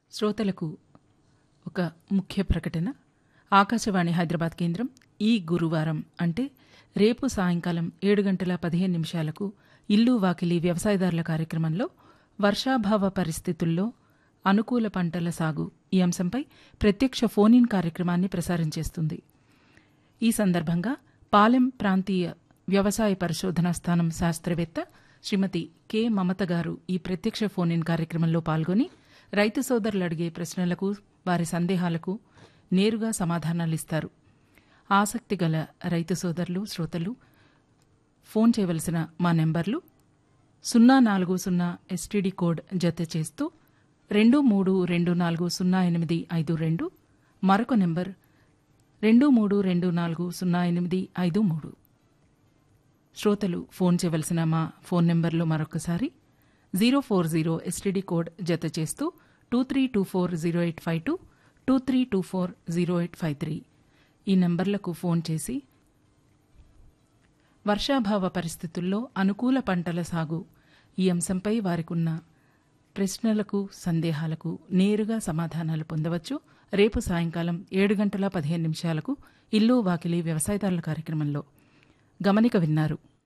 శ్రోతలకు ఒక ముఖ్య ప్రకటన ఆకాశవాణి హైదరాబాద్ కేంద్రం ఈ గురువారం అంటే రేపు సాయంకాలం ఏడు గంటల పదిహేను నిమిషాలకు ఇల్లు వాకిలి వ్యవసాయదారుల కార్యక్రమంలో వర్షాభావ పరిస్థితుల్లో అనుకూల పంటల సాగు ఈ అంశంపై ప్రత్యక్ష ఫోన్ ఇన్ కార్యక్రమాన్ని ప్రసారం చేస్తుంది ఈ సందర్భంగా పాలెం ప్రాంతీయ వ్యవసాయ పరిశోధనా స్థానం శాస్త్రవేత్త శ్రీమతి కె మమత గారు ఈ ప్రత్యక్ష ఫోన్ ఇన్ కార్యక్రమంలో పాల్గొని రైతు సోదరులు అడిగే ప్రశ్నలకు వారి సందేహాలకు నేరుగా సమాధానాలిస్తారు ఆసక్తి గల రైతు సోదరులు శ్రోతలు ఫోన్ చేయవలసిన మా నెంబర్లు సున్నా నాలుగు సున్నా ఎస్టీడీ కోడ్ జత చేస్తూ రెండు మూడు రెండు నాలుగు సున్నా ఎనిమిది ఐదు రెండు మరొక నెంబర్ రెండు మూడు రెండు నాలుగు సున్నా ఎనిమిది ఐదు మూడు శ్రోతలు ఫోన్ చేయవలసిన మా ఫోన్ నెంబర్లు మరొకసారి zero four zero STD code జత చేస్తూ two three two four zero eight five two two three two four zero eight five three ఈ నెంబర్లకు ఫోన్ చేసి వర్షాభావ పరిస్థితుల్లో అనుకూల పంటల సాగు ఈ అంశంపై వారికున్న ప్రశ్నలకు సందేహాలకు నేరుగా సమాధానాలు పొందవచ్చు రేపు సాయంకాలం ఏడు గంటల పదిహేను నిమిషాలకు ఇల్లు వాకిలి వ్యవసాయదారుల కార్యక్రమంలో గమనిక విన్నారు